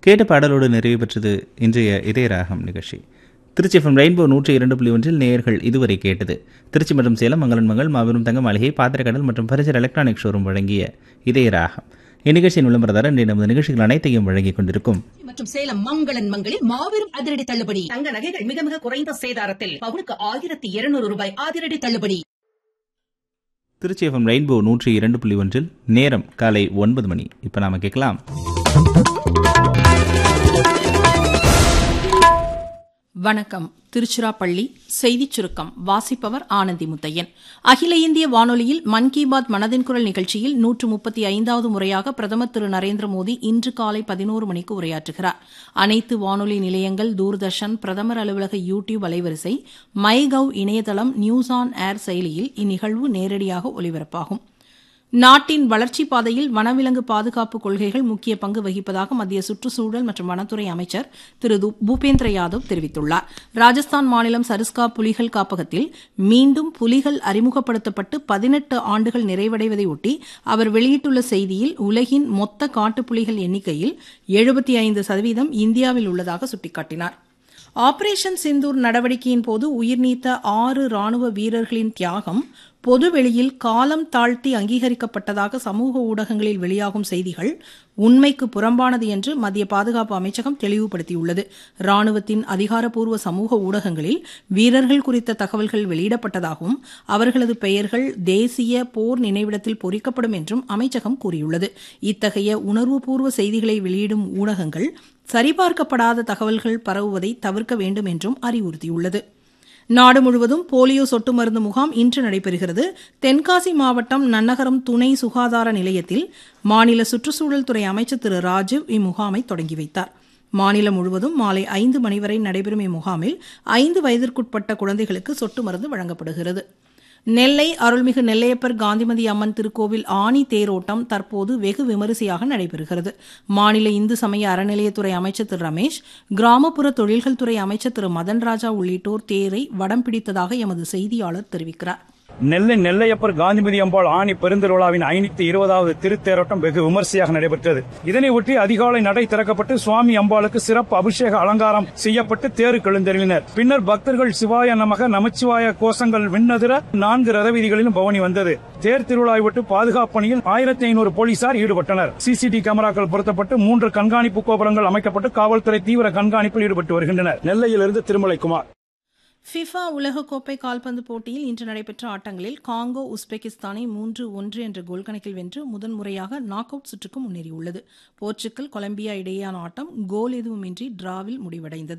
கேட்ட பாடலோடு நிறைவு பெற்றது இன்றைய இதய ராகம் நிகழ்ச்சி திருச்சி எஃப்எம் ரெயின்போ நூற்றி இரண்டு புள்ளி ஒன்றில் நேயர்கள் இதுவரை கேட்டது திருச்சி மற்றும் சேலம் மங்களன் மங்கள் மாபெரும் தங்க மாளிகை பாத்திரக்கடல் மற்றும் பரிசர் எலக்ட்ரானிக் ஷோரூம் வழங்கிய இதய ராகம் இந்நிகழ்ச்சியின் விளம்பரதாரர் இன்றைய நமது நிகழ்ச்சிகள் அனைத்தையும் வழங்கிக் கொண்டிருக்கும் மற்றும் சேலம் மங்களன் மங்களில் மாபெரும் அதிரடி தள்ளுபடி தங்க நகைகள் மிக மிக குறைந்த சேதாரத்தில் பவுனுக்கு ஆயிரத்தி இருநூறு ரூபாய் அதிரடி தள்ளுபடி திருச்சி எஃப்எம் ரெயின்போ நூற்றி இரண்டு புள்ளி ஒன்றில் நேரம் காலை ஒன்பது மணி இப்போ நாம கேட்கலாம் வணக்கம் திருச்சிராப்பள்ளி செய்திச் சுருக்கம் வாசிப்பவர் ஆனந்தி முத்தையன் அகில இந்திய வானொலியில் மன் கி பாத் மனதின் குரல் நிகழ்ச்சியில் நூற்று முப்பத்தி ஐந்தாவது முறையாக பிரதமர் திரு நரேந்திர மோடி இன்று காலை பதினோரு மணிக்கு உரையாற்றுகிறார் அனைத்து வானொலி நிலையங்கள் தூர்தர்ஷன் பிரதமர் அலுவலக யூ டியூப் அலைவரிசை மை கவ் இணையதளம் நியூஸ் ஆன் ஏர் செயலியில் இந்நிகழ்வு நேரடியாக ஒலிபரப்பாகும் நாட்டின் வளர்ச்சிப் பாதையில் வனவிலங்கு பாதுகாப்பு கொள்கைகள் முக்கிய பங்கு வகிப்பதாக மத்திய சுற்றுச்சூழல் மற்றும் வனத்துறை அமைச்சர் திரு து- பூபேந்திர யாதவ் தெரிவித்துள்ளார் ராஜஸ்தான் மாநிலம் சரிஸ்கா புலிகள் காப்பகத்தில் மீண்டும் புலிகள் அறிமுகப்படுத்தப்பட்டு பதினெட்டு ஆண்டுகள் நிறைவடைவதை ஒட்டி அவர் வெளியிட்டுள்ள செய்தியில் உலகின் மொத்த காட்டுப்புலிகள் எண்ணிக்கையில் எழுபத்தி ஐந்து சதவீதம் இந்தியாவில் உள்ளதாக சுட்டிக்காட்டினார் ஆபரேஷன் சிந்தூர் நடவடிக்கையின் போது உயிர்நீத்த ஆறு ராணுவ வீரர்களின் தியாகம் பொதுவெளியில் காலம் தாழ்த்தி அங்கீகரிக்கப்பட்டதாக சமூக ஊடகங்களில் வெளியாகும் செய்திகள் உண்மைக்கு புறம்பானது என்று மத்திய பாதுகாப்பு அமைச்சகம் தெளிவுபடுத்தியுள்ளது ராணுவத்தின் அதிகாரப்பூர்வ சமூக ஊடகங்களில் வீரர்கள் குறித்த தகவல்கள் வெளியிடப்பட்டதாகவும் அவர்களது பெயர்கள் தேசிய போர் நினைவிடத்தில் பொறிக்கப்படும் என்றும் அமைச்சகம் கூறியுள்ளது இத்தகைய உணர்வுபூர்வ செய்திகளை வெளியிடும் ஊடகங்கள் சரிபார்க்கப்படாத தகவல்கள் பரவுவதை தவிர்க்க வேண்டும் என்றும் அறிவுறுத்தியுள்ளது நாடு முழுவதும் போலியோ சொட்டு மருந்து முகாம் இன்று நடைபெறுகிறது தென்காசி மாவட்டம் நன்னகரம் துணை சுகாதார நிலையத்தில் மாநில சுற்றுச்சூழல் துறை அமைச்சர் திரு ராஜீவ் இம்முகாமை தொடங்கி வைத்தார் மாநிலம் முழுவதும் மாலை ஐந்து மணி வரை நடைபெறும் இம்முகாமில் ஐந்து வயதிற்குட்பட்ட குழந்தைகளுக்கு சொட்டு மருந்து வழங்கப்படுகிறது நெல்லை அருள்மிகு நெல்லையப்பர் காந்திமதி அம்மன் திருக்கோவில் ஆணி தேரோட்டம் தற்போது வெகு விமரிசையாக நடைபெறுகிறது மாநில இந்து சமய அறநிலையத்துறை அமைச்சர் திரு ரமேஷ் கிராமப்புற தொழில்கள் துறை அமைச்சர் திரு மதன் ராஜா உள்ளிட்டோர் தேரை வடம் பிடித்ததாக எமது செய்தியாளர் தெரிவிக்கிறார் நெல்லை நெல்லையப்பர் காந்திமதி அம்பாள் ஆணி பெருந்திருவிழாவின் ஐநூத்தி இருபதாவது திருத்தேரோட்டம் வெகு விமர்சையாக நடைபெற்றது இதனை ஒட்டி அதிகாலை நடை திறக்கப்பட்டு சுவாமி அம்பாளுக்கு சிறப்பு அபிஷேக அலங்காரம் செய்யப்பட்டு தேருக்கு எழுந்தெழுவினர் பின்னர் பக்தர்கள் சிவாய நமக நமச்சிவாய கோஷங்கள் விண்ணதிர நான்கு ரத வீதிகளிலும் பவனி வந்தது தேர் திருவிழாவை விட்டு பாதுகாப்பு பணியில் ஆயிரத்தி ஐநூறு போலீசார் ஈடுபட்டனர் சிசிடி கேமராக்கள் பொருத்தப்பட்டு மூன்று கண்காணிப்பு கோபுரங்கள் அமைக்கப்பட்டு காவல்துறை தீவிர கண்காணிப்பில் ஈடுபட்டு வருகின்றனர் நெல்லையிலிருந்து திருமலைக்குமார் ஃபிஃபா உலகக்கோப்பை கால்பந்து போட்டியில் இன்று நடைபெற்ற ஆட்டங்களில் காங்கோ உஸ்பெகிஸ்தானை மூன்று ஒன்று என்ற கோல் கணக்கில் வென்று முதன்முறையாக நாக் அவுட் சுற்றுக்கு முன்னேறியுள்ளது போர்ச்சுகல் கொலம்பியா இடையேயான ஆட்டம் கோல் எதுவுமின்றி டிராவில் முடிவடைந்தது